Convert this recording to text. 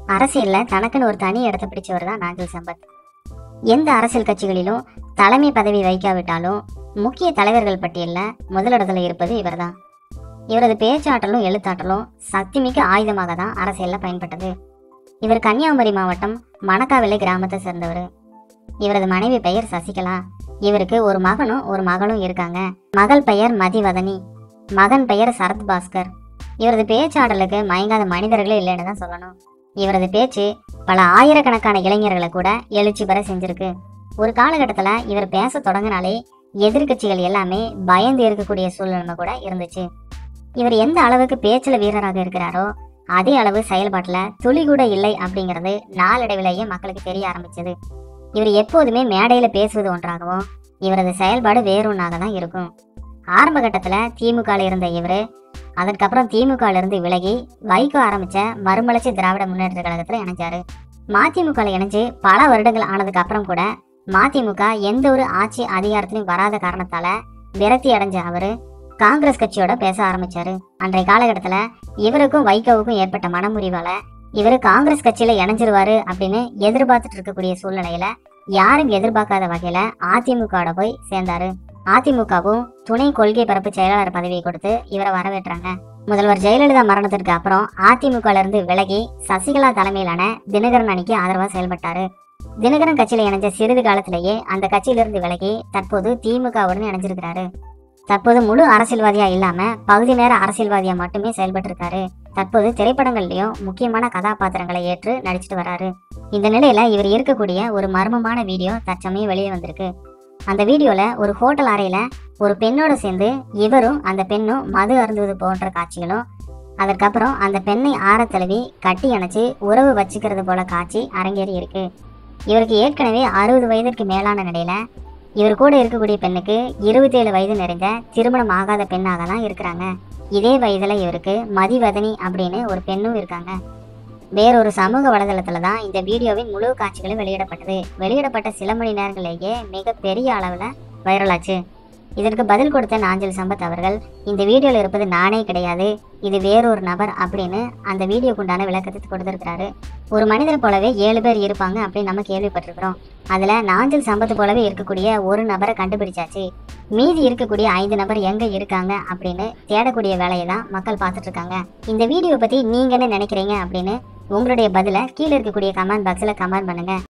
அரசியல்ல தனக்குன்னு ஒரு தனி இடத்தை பிடிச்சவர் தான் நாஞ்சில் சம்பத் எந்த அரசியல் கட்சிகளிலும் தலைமை பதவி வைக்காவிட்டாலும் முக்கிய தலைவர்கள் பட்டியல்ல முதலிடத்துல இருப்பது இவர்தான் இவரது பேச்சாற்றலும் எழுத்தாற்றலும் சக்திமிக்க ஆயுதமாக தான் அரசியல்ல பயன்பட்டது இவர் கன்னியாகுமரி மாவட்டம் மணக்காவிளை கிராமத்தை சேர்ந்தவர் இவரது மனைவி பெயர் சசிகலா இவருக்கு ஒரு மகனும் ஒரு மகளும் இருக்காங்க மகள் பெயர் மதிவதனி மகன் பெயர் சரத் பாஸ்கர் இவரது பேச்சாடலுக்கு மயங்காத மனிதர்களே இல்லைன்னு தான் சொல்லணும் இவரது பேச்சு பல ஆயிரக்கணக்கான இளைஞர்களை கூட எழுச்சி பெற செஞ்சிருக்கு ஒரு காலகட்டத்தில் இவர் பேச தொடங்கினாலே எதிர்க்கட்சிகள் எல்லாமே பயந்து இருக்கக்கூடிய சூழ்நிலை கூட இருந்துச்சு இவர் எந்த அளவுக்கு பேச்சில் வீரராக இருக்கிறாரோ அதே அளவு செயல்பாட்டில் துளி கூட இல்லை அப்படிங்கிறது நாளடைவிலேயே மக்களுக்கு தெரிய ஆரம்பிச்சது இவர் எப்போதுமே மேடையில் பேசுவது ஒன்றாகவும் இவரது செயல்பாடு வேறொன்றாக தான் இருக்கும் ஆரம்ப கட்டத்தில் திமுகவில் இருந்த இவர் அதற்கப்புறம் திமுக இருந்து விலகி வைகோ ஆரம்பிச்ச மறுமலர்ச்சி திராவிட முன்னேற்ற கழகத்தில் இணைஞ்சாரு மதிமுக இணைஞ்சு பல வருடங்கள் ஆனதுக்கு அப்புறம் கூட மதிமுக எந்த ஒரு ஆட்சி அதிகாரத்திலும் வராத காரணத்தால விரக்தி அடைஞ்ச அவரு காங்கிரஸ் கட்சியோட பேச ஆரம்பிச்சாரு அன்றைய காலகட்டத்துல இவருக்கும் வைகோவுக்கும் ஏற்பட்ட மனமுறிவால இவரு காங்கிரஸ் கட்சியில இணைஞ்சிருவாரு அப்படின்னு எதிர்பார்த்துட்டு இருக்கக்கூடிய சூழ்நிலையில யாரும் எதிர்பார்க்காத வகையில அதிமுகவோட போய் சேர்ந்தாரு அதிமுகவும் துணை கொள்கை பரப்பு செயலாளர் பதவியை கொடுத்து இவரை வரவேற்றாங்க முதல்வர் ஜெயலலிதா மரணத்திற்கு அப்புறம் அதிமுக இருந்து விலகி சசிகலா தலைமையிலான தினகரன் அணிக்கு ஆதரவா செயல்பட்டாரு தினகரன் கட்சியில இணைஞ்ச சிறிது காலத்திலேயே அந்த கட்சியிலிருந்து விலகி தற்போது திமுகவுடன் இணைஞ்சிருக்கிறாரு தற்போது முழு அரசியல்வாதியா இல்லாம பகுதி நேர அரசியல்வாதியா மட்டுமே செயல்பட்டு இருக்காரு தற்போது திரைப்படங்கள்லயும் முக்கியமான கதாபாத்திரங்களை ஏற்று நடிச்சிட்டு வராரு இந்த நிலையில இவர் இருக்கக்கூடிய ஒரு மர்மமான வீடியோ தற்சமயம் வெளியே வந்திருக்கு அந்த வீடியோல ஒரு ஹோட்டல் அறையில ஒரு பெண்ணோட சேர்ந்து இவரும் அந்த பெண்ணும் மது அருந்துவது போன்ற காட்சிகளும் அதற்கப்புறம் அந்த பெண்ணை ஆற தழுவி கட்டி அணைச்சு உறவு வச்சுக்கிறது போல காட்சி அரங்கேறி இருக்கு இவருக்கு ஏற்கனவே அறுபது வயதிற்கு மேலான நிலையில இவர் கூட இருக்கக்கூடிய பெண்ணுக்கு இருபத்தேழு வயது நிறைந்த திருமணம் ஆகாத பெண்ணாக தான் இருக்கிறாங்க இதே வயதுல இவருக்கு மதிவதனி அப்படின்னு ஒரு பெண்ணும் இருக்காங்க வேறொரு சமூக வலைதளத்துல தான் இந்த வீடியோவின் முழு காட்சிகளும் வெளியிடப்பட்டது வெளியிடப்பட்ட சில மணி நேரங்களிலேயே மிக பெரிய அளவுல வைரலாச்சு இதற்கு பதில் கொடுத்த நாஞ்சல் சம்பத் அவர்கள் இந்த வீடியோல இருப்பது நானே கிடையாது இது வேறொரு நபர் அப்படின்னு அந்த வீடியோக்கு உண்டான விளக்கத்தை கொடுத்திருக்கிறாரு ஒரு மனிதர் போலவே ஏழு பேர் இருப்பாங்க அப்படின்னு நம்ம கேள்விப்பட்டிருக்கிறோம் அதுல நாஞ்சல் சம்பத்து போலவே இருக்கக்கூடிய ஒரு நபரை கண்டுபிடிச்சாச்சு மீதி இருக்கக்கூடிய ஐந்து நபர் எங்க இருக்காங்க அப்படின்னு தேடக்கூடிய வேலையை தான் மக்கள் பார்த்துட்டு இருக்காங்க இந்த வீடியோ பத்தி நீங்க என்ன நினைக்கிறீங்க அப்படின்னு உங்களுடைய பதிலை கீழே இருக்கக்கூடிய கமெண்ட் பாக்ஸ்ல கமெண்ட் பண்ணுங்க